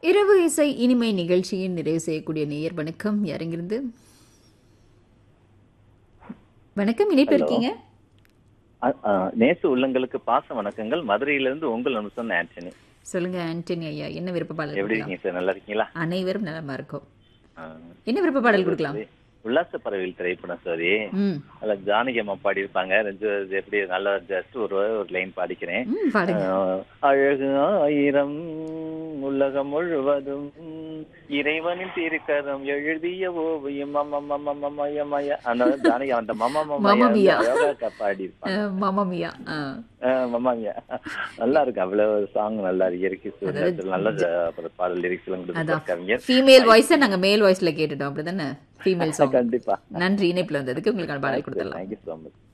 இரவு இசை இனிமை நிகழ்ச்சியின் நிறைவு செய்யக்கூடிய நேயர் வணக்கம் யாருங்கிருந்து வணக்கம் இணைப்பு Hello. இருக்கீங்க அ- அ, நேசு உள்ளங்களுக்கு பாச வணக்கங்கள் மதுரையிலிருந்து உங்கள் அனுசன் ஆண்டனி சொல்லுங்க ஆண்டனி ஐயா என்ன விருப்ப பாடல் எப்படி கொடுக்கலாம்? இருக்கீங்க சார் நல்லா இருக்கீங்களா அனைவரும் நலமா இருக்கும் ஆ. என்ன விருப்ப பாடல் கொடுக்கலாம் உல்லாச பறவையில் திரைப்படம் சாரி ம் அதுல ஜானகி அம்மா பாடியிருப்பாங்க ரெண்டு இது எப்படி நல்லா ஜஸ்ட் ஒரு ஒரு லைன் பாடிக்கிறேன் ம் பாடுங்க ஆ, அழகு ஆயிரம் உலகம் முழுவதும் இறைவனின் திருக்கரம் எழுதிய ஓவியம் மம மம மமய மய அந்த ஜானகி அந்த மம மமமியா. மமய பாடியிருப்பாங்க அஹ், மாமாமியா ஆ. மமாமியா நல்லா இருக்கு அவ்வளவு சாங் நல்லா இருக்கு இயற்கை சூழ்நிலை நல்ல அப்புறம் பாடல் லிரிக்ஸ் எல்லாம் கொடுத்து அதான் கவிஞர் ஃபீமேல் வாய்ஸை நாங்க மேல் வாய்ஸ்ல கேட்டுட்டோம் அப்படிதானே ஃபீமேல் சாங் கண்டிப்பா நன்றி இணைப்புல வந்ததுக்கு உங்களுக்கான பாடல் கொடுத்துடலாம் தேங்க்யூ ஸோ மச்